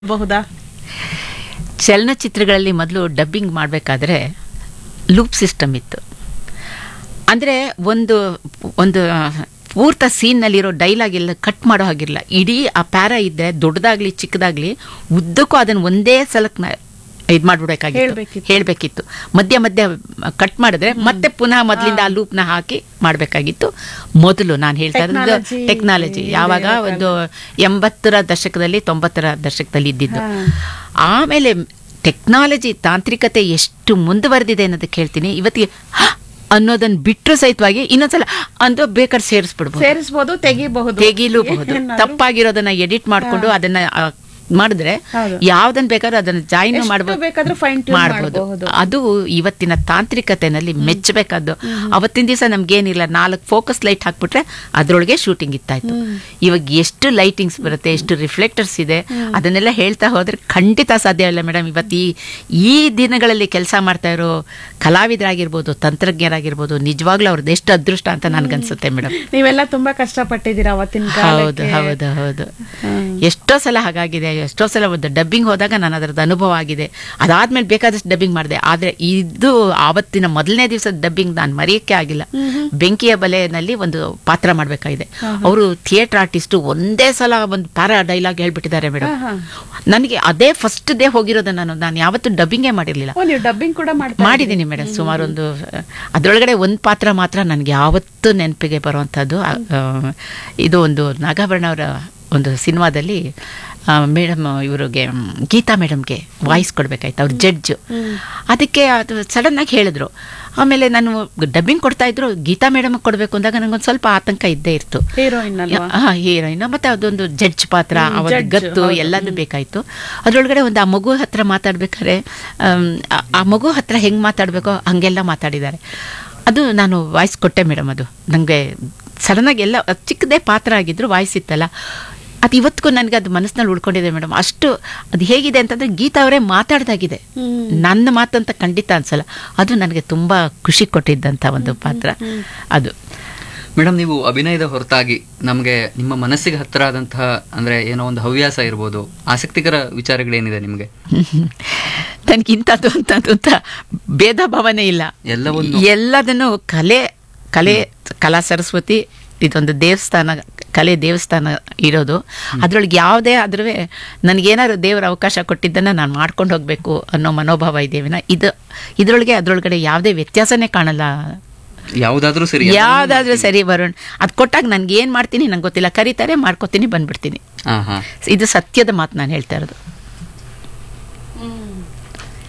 ಬಹುದಾ ಚಲನಚಿತ್ರಗಳಲ್ಲಿ ಮೊದಲು ಡಬ್ಬಿಂಗ್ ಮಾಡಬೇಕಾದ್ರೆ ಲೂಪ್ ಸಿಸ್ಟಮ್ ಇತ್ತು ಅಂದರೆ ಒಂದು ಒಂದು ಪೂರ್ತ ಸೀನ್ನಲ್ಲಿರೋ ಡೈಲಾಗ್ ಎಲ್ಲ ಕಟ್ ಮಾಡೋ ಹಾಗಿರಲ್ಲ ಇಡೀ ಆ ಪ್ಯಾರ ಇದ್ದರೆ ದೊಡ್ಡದಾಗ್ಲಿ ಚಿಕ್ಕದಾಗ್ಲಿ ಉದ್ದಕ್ಕೂ ಅದನ್ನು ಒಂದೇ ಸಲಕ್ಕೆ ಇದು ಮಾಡ್ಬಿಡ್ಬೇಕಾಗಿತ್ತು ಹೇಳ್ಬೇಕಿತ್ತು. ಹೇಳಬೇಕಿತ್ತು ಮಧ್ಯ ಮಧ್ಯ ಕಟ್ ಮಾಡಿದ್ರೆ ಮತ್ತೆ ಪುನಃ ಮೊದಲಿಂದ ಆ ಲೂಪ್ನ ಹಾಕಿ ಮಾಡಬೇಕಾಗಿತ್ತು ಮೊದಲು ನಾನು ಹೇಳ್ತಾ ಇರೋದು Technology ಟೆಕ್ನಾಲಜಿ ಇದೆ ಯಾವಾಗ ಇವಾಗ. ಒಂದು ಎಂಬತ್ತರ ದಶಕದಲ್ಲಿ ತೊಂಬತ್ತರ ದಶಕದಲ್ಲಿ ಇದ್ದಿದ್ದು ಹಾ. ಆಮೇಲೆ ಟೆಕ್ನಾಲಜಿ ತಾಂತ್ರಿಕತೆ ಎಷ್ಟು ಮುಂದುವರೆದಿದೆ ಅನ್ನೋದಕ್ಕೆ ಹೇಳ್ತೀನಿ ಇವತ್ತಿಗೆ ಹ! ಅನ್ನೋದನ್ನ ಬಿಟ್ಟರು ಸಹಿತವಾಗಿ ಇನ್ನೊಂದ್ಸಲ ಅಂತ ಬೇಕಾದ್ರೆ ಸೇರಿಸ್ಬಿಡ್ಬೋದು ಸೇರಿಸಬಹುದು ತೆಗಿಬಹುದು ತೆಗಿಲೂಬಹುದು ಏನಾದ್ರು- ತಪ್ಪಾಗಿರೋದನ್ನ ಎಡಿಟ್ ಮಾಡ್ಕೊಂಡು ಅದನ್ನ ಆ, ಮಾಡಿದ್ರೆ ಹೌದು. ಯಾವ್ದನ್ ಬೇಕಾದ್ರೂ ಅದನ್ನ ಜಾಯಿನ್ ಎಷ್ಟು ಮಾಡ್ಬೋದು ಬೇಕಾದ್ರೂ fine tune ಮಾಡ್ಬೋದು ಮಾಡ್ಬಹುದು. ಅದು ಇವತ್ತಿನ ತಾಂತ್ರಿಕತೆನಲ್ಲಿ ಮೆಚ್ಚಬೇಕಾದ್ದು ಅವತ್ತಿನ ದಿವಸ ನಮ್ಗೇನಿಲ್ಲ ನಾಲ್ಕು ಫೋಕಸ್ ಲೈಟ್ ಹಾಕ್ಬಿಟ್ರೆ ಅದ್ರೊಳಗೆ ಶೂಟಿಂಗ್ ಇತ್ತಾಯ್ತು ಇವಾಗ ಎಷ್ಟು ಲೈಟಿಂಗ್ಸ್ ಬರುತ್ತೆ ಎಷ್ಟು ರಿಫ್ಲೆಕ್ಟರ್ಸ್ ಇದೆ ಅದನ್ನೆಲ್ಲ ಹೇಳ್ತಾ ಹೋದ್ರೆ ಖಂಡಿತ ಸಾಧ್ಯ ಇಲ್ಲ ಮೇಡಮ್ ಇವತ್ತು ಈ ಈ ದಿನಗಳಲ್ಲಿ ಕೆಲಸ ಮಾಡ್ತಾ ಇರೋ ಕಲಾವಿದರಾಗಿರ್ಬೋದು ತಂತ್ರಜ್ಞರಾಗಿರ್ಬೋದು ನಿಜವಾಗ್ಲೂ ಅವ್ರದ್ದು ಎಷ್ಟು ಅದೃಷ್ಟ ಅಂತ ನನ್ಗನ್ಸುತ್ತೆ ಮೇಡಮ್ ನೀವೆಲ್ಲ ತುಂಬಾ ಕಷ್ಟಪಟ್ಟಿದ್ದೀರಾ ಅವತ್ತಿನ ಹೌದು ಕಾಲಕ್ಕೆ ಹೌದು ಹೌದು ಹ್ಮ್. ಎಷ್ಟೋ ಸಲ ಹಾಗಾಗಿದೆ ಎಷ್ಟೋ ಸಲ ಒಂದು ಡಬ್ಬಿಂಗ್ ಹೋದಾಗ ನಾನು ಅದರದ್ದು ಅನುಭವ ಆಗಿದೆ ಅದಾದ್ಮೇಲೆ ಬೇಕಾದಷ್ಟು ಡಬ್ಬಿಂಗ್ ಮಾಡಿದೆ ಆದ್ರೆ ಇದು ಆವತ್ತಿನ ಮೊದಲನೇ ದಿವಸದ ಡಬ್ಬಿಂಗ್ ನಾನು ಮರೆಯಕ್ಕೆ ಆಗಿಲ್ಲ ಬೆಂಕಿಯ ಬಲೆನಲ್ಲಿ ಒಂದು ಪಾತ್ರ ಮಾಡಬೇಕಾಗಿದೆ ಅವರು ಥಿಯೇಟರ್ ಆರ್ಟಿಸ್ಟ್ ಒಂದೇ ಸಲ ಒಂದು ಪ್ಯಾರಾ ಡೈಲಾಗ್ ಹೇಳ್ಬಿಟ್ಟಿದ್ದಾರೆ ಮೇಡಮ್ ಹಾ, ನನಗೆ ಅದೇ ಫಸ್ಟ್ ಡೇ ಹೋಗಿರೋದು ನಾನು ನಾನು ಯಾವತ್ತೂ ಡಬ್ಬಿಂಗೇ ಮಾಡಿರಲಿಲ್ಲ ಓ ನೀವು ಡಬ್ಬಿಂಗ್ ಕೂಡ ಮಾಡ್ತಾ ಮಾಡಿದ್ದೀನಿ ಮೇಡಮ್ ಸುಮಾರು ಒಂದು ಅದರೊಳಗಡೆ ಒಂದು ಪಾತ್ರ ಮಾತ್ರ ನನಗೆ ಯಾವತ್ತೂ ನೆನಪಿಗೆ ಬರುವಂಥದ್ದು ಆ, ಆ, ಇದು ಒಂದು ನಾಗಾಭರಣ ಅವರ ಒಂದು ಸಿನಿಮಾದಲ್ಲಿ ಮೇಡಮ್ ಇವ್ರಿಗೆ ಮ್, ಗೀತಾ ಮೇಡಮ್ಗೆ ವಾಯ್ಸ್ ಕೊಡ್ಬೇಕಾಯ್ತು ಅವ್ರ ಜಡ್ಜ್ ಅದಕ್ಕೆ ಅದು ಸಡನ್ ಆಗಿ ಹೇಳಿದ್ರು ಆಮೇಲೆ ನಾನು ಡಬ್ಬಿಂಗ್ ಕೊಡ್ತಾ ಇದ್ರು ಗೀತಾ ಮೇಡಮ್ ಕೊಡಬೇಕು ಅಂದಾಗ ನನಗೊಂದು ಸ್ವಲ್ಪ ಆತಂಕ ಇದ್ದೇ ಇತ್ತು ಹೀರೋಯಿನ್ ಅಲ್ವಾ ಹಾ ಹೀರೋಯಿನ್ ಮತ್ತೆ ಅದೊಂದು ಜಡ್ಜ್ ಪಾತ್ರ ಹ್ಮ್, ಅವತ್ತು judge, ಗತ್ತು ಹೌದು. ಎಲ್ಲದೂ ಬೇಕಾಯ್ತು ಅದ್ರೊಳಗಡೆ ಒಂದು ಆ ಮಗು ಹತ್ರ ಮಾತಾಡ್ಬೇಕಾದ್ರೆ ಆಮ್, ಆ- ಆ ಮಗು ಹತ್ರ ಹೆಂಗ್ ಮಾತಾಡ್ಬೇಕೋ ಹಂಗೆಲ್ಲ ಮಾತಾಡಿದ್ದಾರೆ ಅದು ನಾನು ವಾಯ್ಸ್ ಕೊಟ್ಟೆ ಮೇಡಮ್ ಅದು ನನಗೆ ಸಡನ್ನಾಗಿ ಎಲ್ಲ ಅದ್ ಚಿಕ್ಕದೇ ಪಾತ್ರ ಆಗಿದ್ರು ವಾಯ್ಸ್ ಇತ್ತಲ್ಲ ಅದು ಇವತ್ತಿಗೂ ನನಗೆ ಅದು ಮನಸ್ಸಿನಲ್ಲಿ ಉಳ್ಕೊಂಡಿದೆ ಮೇಡಮ್ ಅಷ್ಟು ಅದು ಹೇಗಿದೆ ಅಂತಂದ್ರೆ ಗೀತಾ ಅವರೇ ಮಾತಾಡ್ದಾಗಿದೆ ಹ್ಮ್. ನನ್ನ ಮಾತಂತ ಖಂಡಿತ ಅನ್ಸಲ್ಲ ಅದು ನನಗೆ ತುಂಬಾ ಖುಷಿ ಕೊಟ್ಟಿದ್ದಂಥ ಒಂದು ಪಾತ್ರ ಅದು ಮೇಡಮ್ ನೀವು ಅಭಿನಯದ ಹೊರತಾಗಿ ನಮಗೆ ನಿಮ್ಮ ಮನಸ್ಸಿಗೆ ಹತ್ತಿರ ಆದಂತಹ ಅಂದ್ರೆ ಏನೋ ಒಂದು ಹವ್ಯಾಸ ಇರ್ಬೋದು ಆಸಕ್ತಿಕರ ವಿಚಾರಗಳೇನಿದೆ ನಿಮಗೆ ನನಗೆ ಇಂಥದ್ದು ಅಂತದ್ದು ಅಂತ ಭೇದ ಭಾವನೆ ಇಲ್ಲ ಎಲ್ಲವನ್ನು ಎಲ್ಲದನ್ನು ಕಲೆ ಕಲೆ ಕಲಾ ಸರಸ್ವತಿ ಇದೊಂದು ದೇವಸ್ಥಾನ ಕಲೆ ದೇವಸ್ಥಾನ ಇರೋದು ಅದ್ರೊಳಗೆ ಯಾವುದೇ ಆದ್ರೂ ನನಗೇನಾದ್ರು ದೇವರ ಅವಕಾಶ ಕೊಟ್ಟಿದ್ದನ್ನು ನಾನು ಮಾಡ್ಕೊಂಡು ಹೋಗಬೇಕು ಅನ್ನೋ ಮನೋಭಾವ ಇದೆವಿನ ಇದು ಇದರೊಳಗೆ ಅದರೊಳಗಡೆ ಯಾವುದೇ ವ್ಯತ್ಯಾಸನೇ ಕಾಣಲ್ಲ ಯಾವುದಾದ್ರೂ ಸರಿ ಯಾವುದಾದ್ರೂ ಸರಿ ವರುಣ್ ಅದು ಕೊಟ್ಟಾಗ ನನಗೆ ಏನು ಮಾಡ್ತೀನಿ ನಂಗೆ ಗೊತ್ತಿಲ್ಲ ಕರೀತಾರೆ ಮಾಡ್ಕೋತೀನಿ ಬಂದ್ಬಿಡ್ತೀನಿ ಹಾ ಹಾ ಇದು ಸತ್ಯದ ಮಾತು ನಾನು ಹೇಳ್ತಾ ಇರೋದು